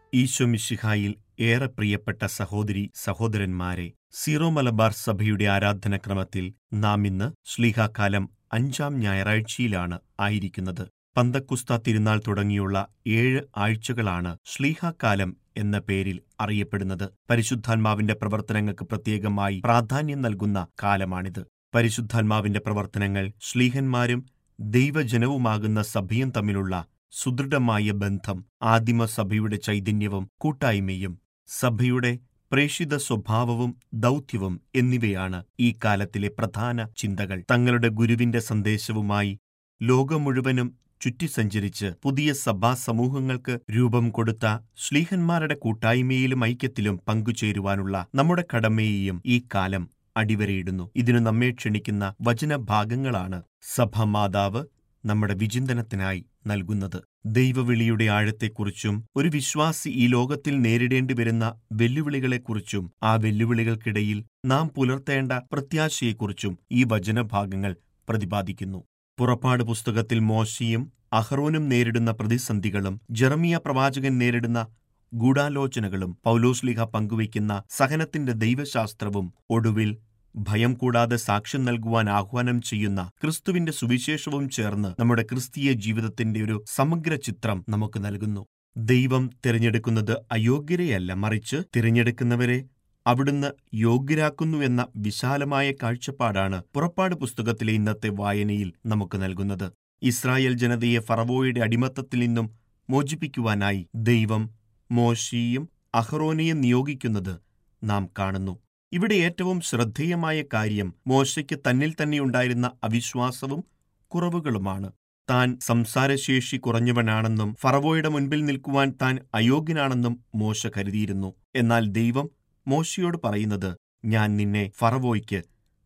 ഈശോമിശിഹായിൽ ഏറെ പ്രിയപ്പെട്ട സഹോദരി സഹോദരന്മാരെ സീറോ മലബാർ സഭയുടെ ആരാധനക്രമത്തിൽ നാം ഇന്ന് ശ്ലീഹാക്കാലം അഞ്ചാം ഞായറാഴ്ചയിലാണ് ആയിരിക്കുന്നത് പന്തക്കുസ്ത തിരുനാൾ തുടങ്ങിയുള്ള ഏഴ് ആഴ്ചകളാണ് ശ്ലീഹാക്കാലം എന്ന പേരിൽ അറിയപ്പെടുന്നത് പരിശുദ്ധാത്മാവിന്റെ പ്രവർത്തനങ്ങൾക്ക് പ്രത്യേകമായി പ്രാധാന്യം നൽകുന്ന കാലമാണിത് പരിശുദ്ധാത്മാവിന്റെ പ്രവർത്തനങ്ങൾ ശ്ലീഹന്മാരും ദൈവജനവുമാകുന്ന സഭയും തമ്മിലുള്ള സുദൃഢമായ ബന്ധം ആദിമസഭയുടെ ചൈതന്യവും കൂട്ടായ്മയും സഭയുടെ പ്രേഷിത സ്വഭാവവും ദൗത്യവും എന്നിവയാണ് ഈ കാലത്തിലെ പ്രധാന ചിന്തകൾ തങ്ങളുടെ ഗുരുവിന്റെ സന്ദേശവുമായി ലോകം മുഴുവനും ചുറ്റിസഞ്ചരിച്ച് പുതിയ സഭാ സമൂഹങ്ങൾക്ക് രൂപം കൊടുത്ത ശ്ലീഹന്മാരുടെ കൂട്ടായ്മയിലും ഐക്യത്തിലും പങ്കുചേരുവാനുള്ള നമ്മുടെ കടമയെയും ഈ കാലം അടിവരയിടുന്നു ഇതിനു നമ്മെ ക്ഷണിക്കുന്ന വചനഭാഗങ്ങളാണ് സഭമാതാവ് നമ്മുടെ വിചിന്തനത്തിനായി നൽകുന്നത് ദൈവവിളിയുടെ ആഴത്തെക്കുറിച്ചും ഒരു വിശ്വാസി ഈ ലോകത്തിൽ നേരിടേണ്ടി വരുന്ന വെല്ലുവിളികളെക്കുറിച്ചും ആ വെല്ലുവിളികൾക്കിടയിൽ നാം പുലർത്തേണ്ട പ്രത്യാശയെക്കുറിച്ചും ഈ വചനഭാഗങ്ങൾ പ്രതിപാദിക്കുന്നു പുറപ്പാട് പുസ്തകത്തിൽ മോശയും അഹ്റോനും നേരിടുന്ന പ്രതിസന്ധികളും ജെറമിയ പ്രവാചകൻ നേരിടുന്ന ഗൂഢാലോചനകളും പൗലോസ്ലിഹ പങ്കുവയ്ക്കുന്ന സഹനത്തിന്റെ ദൈവശാസ്ത്രവും ഒടുവിൽ ഭയം കൂടാതെ സാക്ഷ്യം നൽകുവാൻ ആഹ്വാനം ചെയ്യുന്ന ക്രിസ്തുവിന്റെ സുവിശേഷവും ചേർന്ന് നമ്മുടെ ക്രിസ്തീയ ജീവിതത്തിന്റെ ഒരു സമഗ്ര ചിത്രം നമുക്ക് നൽകുന്നു ദൈവം തിരഞ്ഞെടുക്കുന്നത് അയോഗ്യരെയല്ല മറിച്ച് തിരഞ്ഞെടുക്കുന്നവരെ അവിടുന്ന് യോഗ്യരാക്കുന്നു എന്ന വിശാലമായ കാഴ്ചപ്പാടാണ് പുറപ്പാട് പുസ്തകത്തിലെ ഇന്നത്തെ വായനയിൽ നമുക്ക് നൽകുന്നത് ഇസ്രായേൽ ജനതയെ ഫറവോയുടെ അടിമത്തത്തിൽ നിന്നും മോചിപ്പിക്കുവാനായി ദൈവം മോശിയും അഹ്റോനെയും നിയോഗിക്കുന്നത് നാം കാണുന്നു ഇവിടെ ഏറ്റവും ശ്രദ്ധേയമായ കാര്യം മോശയ്ക്ക് തന്നിൽ തന്നെയുണ്ടായിരുന്ന അവിശ്വാസവും കുറവുകളുമാണ് താൻ സംസാരശേഷി കുറഞ്ഞവനാണെന്നും ഫറവോയുടെ മുൻപിൽ നിൽക്കുവാൻ താൻ അയോഗ്യനാണെന്നും മോശ കരുതിയിരുന്നു എന്നാൽ ദൈവം മോശയോട് പറയുന്നത് ഞാൻ നിന്നെ ഫറവോയ്ക്ക്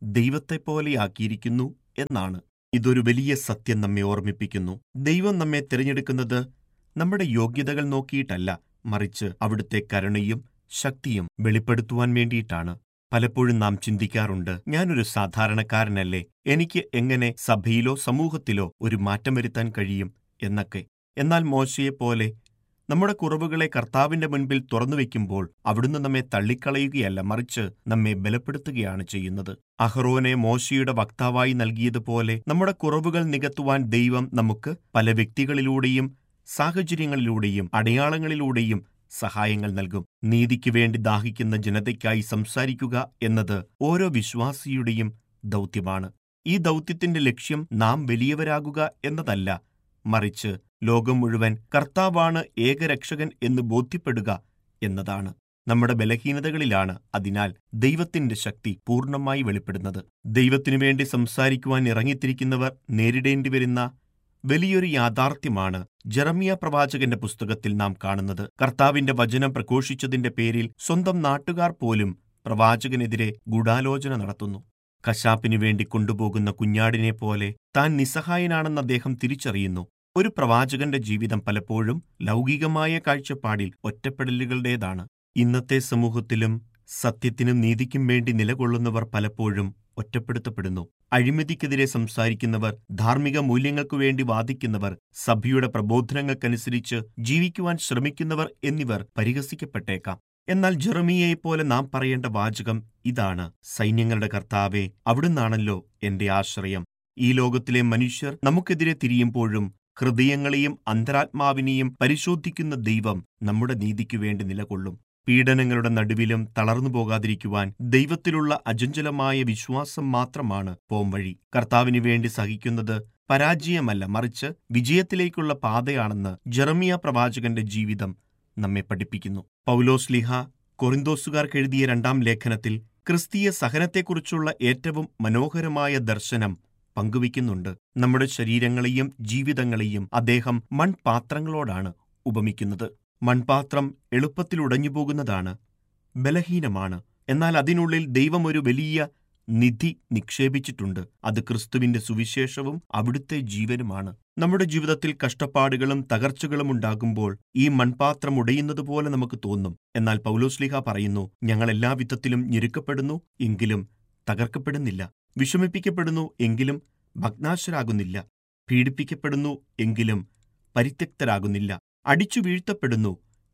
ദൈവത്തെപ്പോലെയാക്കിയിരിക്കുന്നു എന്നാണ് ഇതൊരു വലിയ സത്യം നമ്മെ ഓർമ്മിപ്പിക്കുന്നു ദൈവം നമ്മെ തിരഞ്ഞെടുക്കുന്നത് നമ്മുടെ യോഗ്യതകൾ നോക്കിയിട്ടല്ല മറിച്ച് അവിടുത്തെ കരുണയും ശക്തിയും വെളിപ്പെടുത്തുവാൻ വേണ്ടിയിട്ടാണ് പലപ്പോഴും നാം ചിന്തിക്കാറുണ്ട് ഞാനൊരു സാധാരണക്കാരനല്ലേ എനിക്ക് എങ്ങനെ സഭയിലോ സമൂഹത്തിലോ ഒരു മാറ്റം വരുത്താൻ കഴിയും എന്നൊക്കെ എന്നാൽ മോശയെപ്പോലെ നമ്മുടെ കുറവുകളെ കർത്താവിന്റെ മുൻപിൽ തുറന്നു വയ്ക്കുമ്പോൾ അവിടുന്ന് നമ്മെ തള്ളിക്കളയുകയല്ല മറിച്ച് നമ്മെ ബലപ്പെടുത്തുകയാണ് ചെയ്യുന്നത് അഹ്റോനെ മോശയുടെ വക്താവായി നൽകിയതുപോലെ നമ്മുടെ കുറവുകൾ നികത്തുവാൻ ദൈവം നമുക്ക് പല വ്യക്തികളിലൂടെയും സാഹചര്യങ്ങളിലൂടെയും അടയാളങ്ങളിലൂടെയും സഹായങ്ങൾ നൽകും നീതിക്ക് വേണ്ടി ദാഹിക്കുന്ന ജനതയ്ക്കായി സംസാരിക്കുക എന്നത് ഓരോ വിശ്വാസിയുടെയും ദൗത്യമാണ് ഈ ദൗത്യത്തിന്റെ ലക്ഷ്യം നാം വലിയവരാകുക എന്നതല്ല മറിച്ച് ലോകം മുഴുവൻ കർത്താവാണ് ഏകരക്ഷകൻ എന്ന് ബോധ്യപ്പെടുക എന്നതാണ് നമ്മുടെ ബലഹീനതകളിലാണ് അതിനാൽ ദൈവത്തിന്റെ ശക്തി പൂർണ്ണമായി വെളിപ്പെടുന്നത് ദൈവത്തിനു വേണ്ടി സംസാരിക്കുവാൻ ഇറങ്ങിത്തിരിക്കുന്നവർ നേരിടേണ്ടി വരുന്ന വലിയൊരു യാഥാർത്ഥ്യമാണ് ജെറമിയ പ്രവാചകന്റെ പുസ്തകത്തിൽ നാം കാണുന്നത് കർത്താവിന്റെ വചനം പ്രഘോഷിച്ചതിന്റെ പേരിൽ സ്വന്തം നാട്ടുകാർ പോലും പ്രവാചകനെതിരെ ഗൂഢാലോചന നടത്തുന്നു കശാപ്പിനു വേണ്ടി കൊണ്ടുപോകുന്ന കുഞ്ഞാടിനെ പോലെ താൻ നിസ്സഹായനാണെന്ന് അദ്ദേഹം തിരിച്ചറിയുന്നു ഒരു പ്രവാചകന്റെ ജീവിതം പലപ്പോഴും ലൗകികമായ കാഴ്ചപ്പാടിൽ ഒറ്റപ്പെടലുകളുടേതാണ് ഇന്നത്തെ സമൂഹത്തിലും സത്യത്തിനും നീതിക്കും വേണ്ടി നിലകൊള്ളുന്നവർ പലപ്പോഴും ഒറ്റപ്പെടുത്തപ്പെടുന്നു അഴിമതിക്കെതിരെ സംസാരിക്കുന്നവർ ധാർമ്മിക മൂല്യങ്ങൾക്കു വേണ്ടി വാദിക്കുന്നവർ സഭയുടെ പ്രബോധനങ്ങൾക്കനുസരിച്ച് ജീവിക്കുവാൻ ശ്രമിക്കുന്നവർ എന്നിവർ പരിഹസിക്കപ്പെട്ടേക്കാം എന്നാൽ ജെറമിയയെപ്പോലെ നാം പറയേണ്ട വാചകം ഇതാണ് സൈന്യങ്ങളുടെ കർത്താവെ അവിടുന്നാണല്ലോ എന്റെ ആശ്രയം ഈ ലോകത്തിലെ മനുഷ്യർ നമുക്കെതിരെ തിരിയുമ്പോഴും ഹൃദയങ്ങളെയും അന്തരാത്മാവിനെയും പരിശോധിക്കുന്ന ദൈവം നമ്മുടെ നീതിക്കു വേണ്ടി നിലകൊള്ളും പീഡനങ്ങളുടെ നടുവിലും തളർന്നു പോകാതിരിക്കുവാൻ ദൈവത്തിലുള്ള അചഞ്ചലമായ വിശ്വാസം മാത്രമാണ് പോംവഴി കർത്താവിനു വേണ്ടി സഹിക്കുന്നത് പരാജയമല്ല മറിച്ച് വിജയത്തിലേക്കുള്ള പാതയാണെന്ന് ജെറമിയ പ്രവാചകന്റെ ജീവിതം നമ്മെ പഠിപ്പിക്കുന്നു പൗലോസ് ലിഹ കൊറിന്തോസുകാർക്കെഴുതിയ രണ്ടാം ലേഖനത്തിൽ ക്രിസ്തീയ സഹനത്തെക്കുറിച്ചുള്ള ഏറ്റവും മനോഹരമായ ദർശനം പങ്കുവയ്ക്കുന്നുണ്ട് നമ്മുടെ ശരീരങ്ങളെയും ജീവിതങ്ങളെയും അദ്ദേഹം മൺപാത്രങ്ങളോടാണ് ഉപമിക്കുന്നത് മൺപാത്രം എളുപ്പത്തിൽ ഉടഞ്ഞുപോകുന്നതാണ് ബലഹീനമാണ് എന്നാൽ അതിനുള്ളിൽ ദൈവം ഒരു വലിയ നിധി നിക്ഷേപിച്ചിട്ടുണ്ട് അത് ക്രിസ്തുവിന്റെ സുവിശേഷവും അവിടുത്തെ ജീവനുമാണ് നമ്മുടെ ജീവിതത്തിൽ കഷ്ടപ്പാടുകളും തകർച്ചകളും ഉണ്ടാകുമ്പോൾ ഈ മൺപാത്രം ഉടയുന്നതുപോലെ നമുക്ക് തോന്നും എന്നാൽ പൗലോസ്ലിഹ പറയുന്നു ഞങ്ങൾ എല്ലാ വിധത്തിലും ഞെരുക്കപ്പെടുന്നു എങ്കിലും തകർക്കപ്പെടുന്നില്ല വിഷമിപ്പിക്കപ്പെടുന്നു എങ്കിലും ഭഗ്നാശരാകുന്നില്ല പീഡിപ്പിക്കപ്പെടുന്നു എങ്കിലും പരിത്യക്തരാകുന്നില്ല അടിച്ചു വീഴ്ത്തപ്പെടുന്നു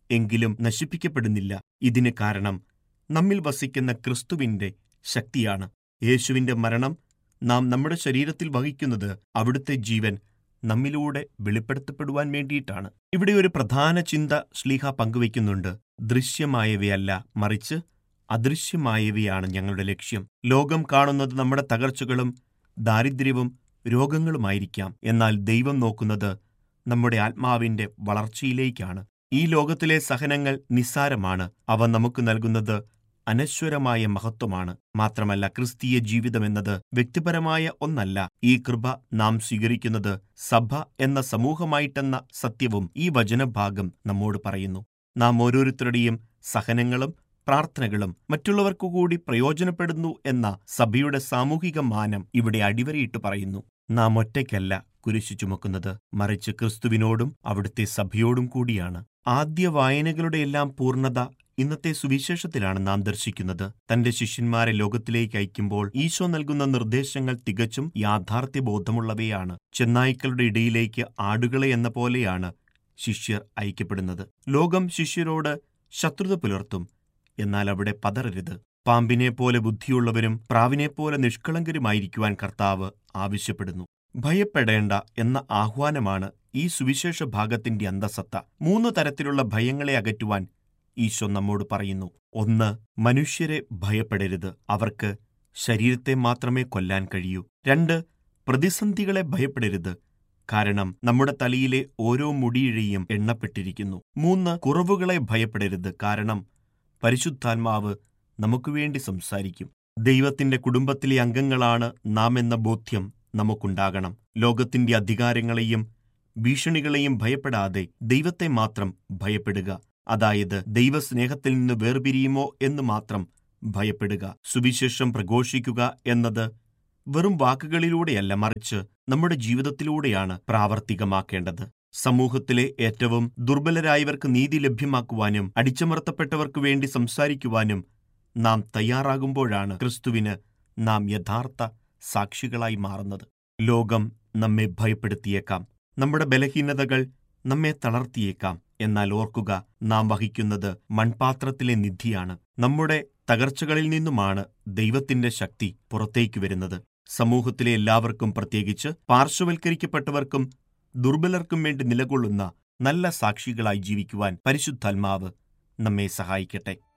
എങ്കിലും നശിപ്പിക്കപ്പെടുന്നില്ല ഇതിന് കാരണം നമ്മിൽ വസിക്കുന്ന ക്രിസ്തുവിന്റെ ശക്തിയാണ് യേശുവിന്റെ മരണം നാം നമ്മുടെ ശരീരത്തിൽ വഹിക്കുന്നത് അവിടുത്തെ ജീവൻ നമ്മിലൂടെ വെളിപ്പെടുത്തപ്പെടുവാൻ വേണ്ടിയിട്ടാണ് ഇവിടെ ഒരു പ്രധാന ചിന്ത ശ്ലീഹ പങ്കുവയ്ക്കുന്നുണ്ട് ദൃശ്യമായവയല്ല മറിച്ച് അദൃശ്യമായവയാണ് ഞങ്ങളുടെ ലക്ഷ്യം ലോകം കാണുന്നത് നമ്മുടെ തകർച്ചകളും ദാരിദ്ര്യവും രോഗങ്ങളുമായിരിക്കാം എന്നാൽ ദൈവം നോക്കുന്നത് നമ്മുടെ ആത്മാവിന്റെ വളർച്ചയിലേക്കാണ് ഈ ലോകത്തിലെ സഹനങ്ങൾ നിസ്സാരമാണ് അവ നമുക്ക് നൽകുന്നത് അനശ്വരമായ മഹത്വമാണ് മാത്രമല്ല ക്രിസ്തീയ ജീവിതമെന്നത് വ്യക്തിപരമായ ഒന്നല്ല ഈ കൃപ നാം സ്വീകരിക്കുന്നത് സഭ എന്ന സമൂഹമായിട്ടെന്ന സത്യവും ഈ വചനഭാഗം നമ്മോട് പറയുന്നു നാം ഓരോരുത്തരുടെയും സഹനങ്ങളും പ്രാർത്ഥനകളും മറ്റുള്ളവർക്കു കൂടി പ്രയോജനപ്പെടുന്നു എന്ന സഭയുടെ സാമൂഹിക മാനം ഇവിടെ അടിവരയിട്ട് പറയുന്നു നാം ഒറ്റയ്ക്കല്ല കുരിശു ചുമക്കുന്നത് മറിച്ച് ക്രിസ്തുവിനോടും അവിടുത്തെ സഭയോടും കൂടിയാണ് ആദ്യ വായനകളുടെ എല്ലാം പൂർണ്ണത ഇന്നത്തെ സുവിശേഷത്തിലാണ് നാം ദർശിക്കുന്നത് തന്റെ ശിഷ്യന്മാരെ ലോകത്തിലേക്ക് അയക്കുമ്പോൾ ഈശോ നൽകുന്ന നിർദ്ദേശങ്ങൾ തികച്ചും യാഥാർത്ഥ്യബോധമുള്ളവയാണ് ചെന്നായ്ക്കളുടെ ഇടയിലേക്ക് ആടുകളെ എന്ന പോലെയാണ് ശിഷ്യർ അയക്കപ്പെടുന്നത് ലോകം ശിഷ്യരോട് ശത്രുത പുലർത്തും എന്നാൽ അവിടെ പതറരുത് പാമ്പിനെ പോലെ ബുദ്ധിയുള്ളവരും പ്രാവിനെപ്പോലെ നിഷ്കളങ്കരുമായിരിക്കുവാൻ കർത്താവ് ആവശ്യപ്പെടുന്നു ഭയപ്പെടേണ്ട എന്ന ആഹ്വാനമാണ് ഈ സുവിശേഷ ഭാഗത്തിന്റെ അന്തസത്ത മൂന്ന് തരത്തിലുള്ള ഭയങ്ങളെ അകറ്റുവാൻ ഈശോ നമ്മോട് പറയുന്നു ഒന്ന് മനുഷ്യരെ ഭയപ്പെടരുത് അവർക്ക് ശരീരത്തെ മാത്രമേ കൊല്ലാൻ കഴിയൂ രണ്ട് പ്രതിസന്ധികളെ ഭയപ്പെടരുത് കാരണം നമ്മുടെ തലയിലെ ഓരോ മുടിയിഴയും എണ്ണപ്പെട്ടിരിക്കുന്നു മൂന്ന് കുറവുകളെ ഭയപ്പെടരുത് കാരണം പരിശുദ്ധാത്മാവ് നമുക്ക് വേണ്ടി സംസാരിക്കും ദൈവത്തിന്റെ കുടുംബത്തിലെ അംഗങ്ങളാണ് നാം എന്ന ബോധ്യം നമുക്കുണ്ടാകണം ലോകത്തിന്റെ അധികാരങ്ങളെയും ഭീഷണികളെയും ഭയപ്പെടാതെ ദൈവത്തെ മാത്രം ഭയപ്പെടുക അതായത് ദൈവസ്നേഹത്തിൽ നിന്ന് വേർപിരിയുമോ എന്ന് മാത്രം ഭയപ്പെടുക സുവിശേഷം പ്രഘോഷിക്കുക എന്നത് വെറും വാക്കുകളിലൂടെയല്ല മറിച്ച് നമ്മുടെ ജീവിതത്തിലൂടെയാണ് പ്രാവർത്തികമാക്കേണ്ടത് സമൂഹത്തിലെ ഏറ്റവും ദുർബലരായവർക്ക് നീതി ലഭ്യമാക്കുവാനും അടിച്ചമർത്തപ്പെട്ടവർക്കു വേണ്ടി സംസാരിക്കുവാനും നാം തയ്യാറാകുമ്പോഴാണ് ക്രിസ്തുവിന് നാം യഥാർത്ഥ സാക്ഷികളായി മാറുന്നത് ലോകം നമ്മെ ഭയപ്പെടുത്തിയേക്കാം നമ്മുടെ ബലഹീനതകൾ നമ്മെ തളർത്തിയേക്കാം എന്നാൽ ഓർക്കുക നാം വഹിക്കുന്നത് മൺപാത്രത്തിലെ നിധിയാണ് നമ്മുടെ തകർച്ചകളിൽ നിന്നുമാണ് ദൈവത്തിന്റെ ശക്തി പുറത്തേക്ക് വരുന്നത് സമൂഹത്തിലെ എല്ലാവർക്കും പ്രത്യേകിച്ച് പാർശ്വവൽക്കരിക്കപ്പെട്ടവർക്കും ദുർബലർക്കും വേണ്ടി നിലകൊള്ളുന്ന നല്ല സാക്ഷികളായി ജീവിക്കുവാൻ പരിശുദ്ധാത്മാവ് നമ്മെ സഹായിക്കട്ടെ